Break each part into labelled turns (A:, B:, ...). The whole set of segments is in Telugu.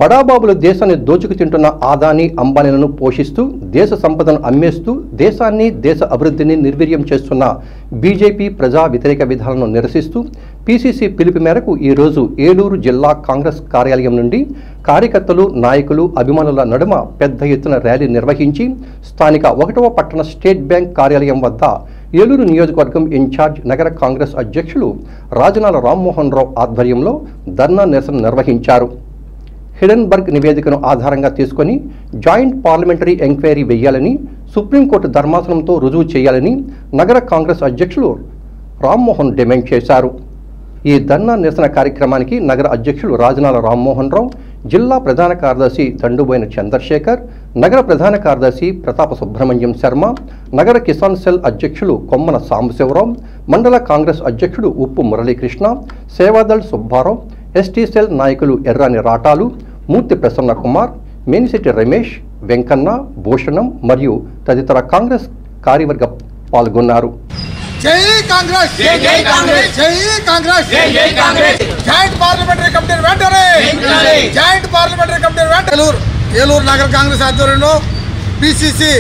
A: బడాబాబులు దేశాన్ని దోచుకు తింటున్న ఆదాని అంబానీలను పోషిస్తూ దేశ సంపదను అమ్మేస్తూ దేశాన్ని దేశ అభివృద్ధిని నిర్వీర్యం చేస్తున్న బీజేపీ ప్రజా వ్యతిరేక విధానాలను నిరసిస్తూ పీసీసీ పిలుపు మేరకు ఈరోజు ఏలూరు జిల్లా కాంగ్రెస్ కార్యాలయం నుండి కార్యకర్తలు నాయకులు అభిమానుల నడుమ పెద్ద ఎత్తున ర్యాలీ నిర్వహించి స్థానిక ఒకటవ పట్టణ స్టేట్ బ్యాంక్ కార్యాలయం వద్ద ఏలూరు నియోజకవర్గం ఇన్ఛార్జ్ నగర కాంగ్రెస్ అధ్యక్షులు రాజనాల రామ్మోహన్ రావు ఆధ్వర్యంలో ధర్నా నిరసన నిర్వహించారు హిడెన్బర్గ్ నివేదికను ఆధారంగా తీసుకొని జాయింట్ పార్లమెంటరీ ఎంక్వైరీ వేయాలని సుప్రీంకోర్టు ధర్మాసనంతో రుజువు చేయాలని నగర కాంగ్రెస్ అధ్యక్షులు రామ్మోహన్ డిమాండ్ చేశారు ఈ ధర్నా నిరసన కార్యక్రమానికి నగర అధ్యక్షులు రాజనాల రామ్మోహన్ రావు జిల్లా ప్రధాన కార్యదర్శి దండుబోయిన చంద్రశేఖర్ నగర ప్రధాన కార్యదర్శి ప్రతాప సుబ్రహ్మణ్యం శర్మ నగర కిసాన్ సెల్ అధ్యక్షులు కొమ్మన సాంబశివరావు మండల కాంగ్రెస్ అధ్యక్షుడు ఉప్పు మురళీకృష్ణ సేవాదళ్ సుబ్బారావు ఎస్టీ సెల్ నాయకులు ఎర్రాని రాటాలు మూర్తి ప్రసన్న కుమార్ మేనిశెట్టి రమేష్ వెంకన్న భూషణం మరియు తదితర కాంగ్రెస్ కార్యవర్గ పాల్గొన్నారు
B: జై కాంగ్రెస్
C: జై జై కాంగ్రెస్.
B: జై కాంగ్రెస్
C: జై జై కాంగ్రెస్.
B: జాయింట్ పార్లమెంటరీ కమిటీ వెంటనే
C: వెంటనే.
B: జాయింట్ పార్లమెంటరీ కమిటీ వెంటనే ఏలూరు ఏలూరు నగర కాంగ్రెస్ ఆధ్వర్యంలో పిసిసి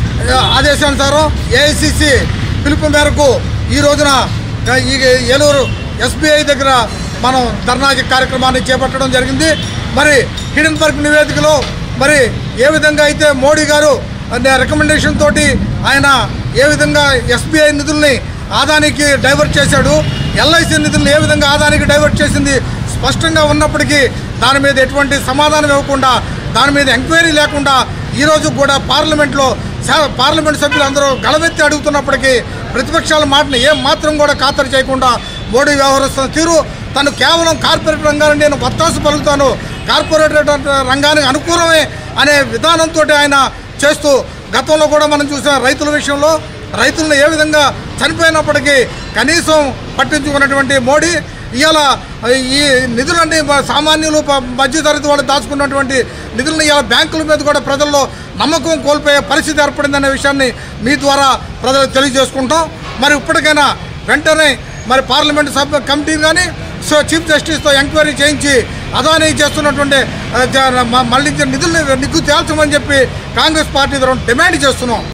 B: ఆదేశానుసారం ఏఐసిసి పిలుపు మేరకు ఈ రోజున ఆ, ఈ ఏలూరు ఎస్బీఐ దగ్గర మనం ధర్నా కార్యక్రమాన్ని చేపట్టడం జరిగింది మరి హిడెన్బర్గ్ నివేదికలో మరి ఏ విధంగా అయితే మోడీ గారు రికమెండేషన్ తోటి ఆయన ఏ విధంగా ఎస్బీఐ నిధుల్ని ఆదానికి డైవర్ట్ చేశాడు ఎల్ఐసి నిధులను ఏ విధంగా ఆదానికి డైవర్ట్ చేసింది స్పష్టంగా ఉన్నప్పటికీ దాని మీద ఎటువంటి సమాధానం ఇవ్వకుండా దాని మీద ఎంక్వైరీ లేకుండా ఈరోజు కూడా పార్లమెంట్లో సా- పార్లమెంట్ సభ్యులు అందరూ గలవెత్తి అడుగుతున్నప్పటికీ ప్రతిపక్షాల మాటను ఏం మాత్రం కూడా ఖాతరు చేయకుండా మోడీ వ్యవహరిస్తున్న తీరు తను కేవలం కార్పొరేట్ రంగాన్ని నేను వత్తాసు పలుకుతాను కార్పొరేట్ రంగానికి అనుకూలమే అనే విధానంతో ఆయన చేస్తూ గతంలో కూడా మనం చూసిన రైతుల విషయంలో రైతులను ఏ విధంగా చనిపోయినప్పటికీ కనీసం పట్టించుకున్నటువంటి మోడీ ఇవాళ ఈ నిధులన్నీ బ- సామాన్యులు ప- మధ్యతరగతి వాళ్ళు దాచుకున్నటువంటి నిధులను ఇవాళ బ్యాంకుల మీద కూడా ప్రజల్లో నమ్మకం కోల్పోయే పరిస్థితి ఏర్పడిందనే విషయాన్ని మీ ద్వారా ప్రజలకు తెలియజేసుకుంటాం మరి ఇప్పటికైనా వెంటనే మరి పార్లమెంట్ సభ కమిటీ కానీ సో చీఫ్ జస్టిస్తో ఎంక్వైరీ చేయించి అదానీ చేస్తున్నటువంటి ఆ, జ- మ- మళ్ళీ నిధుల్ని నిగ్గు తేల్చమని చెప్పి కాంగ్రెస్ పార్టీ ద్వారా డిమాండ్ చేస్తున్నాం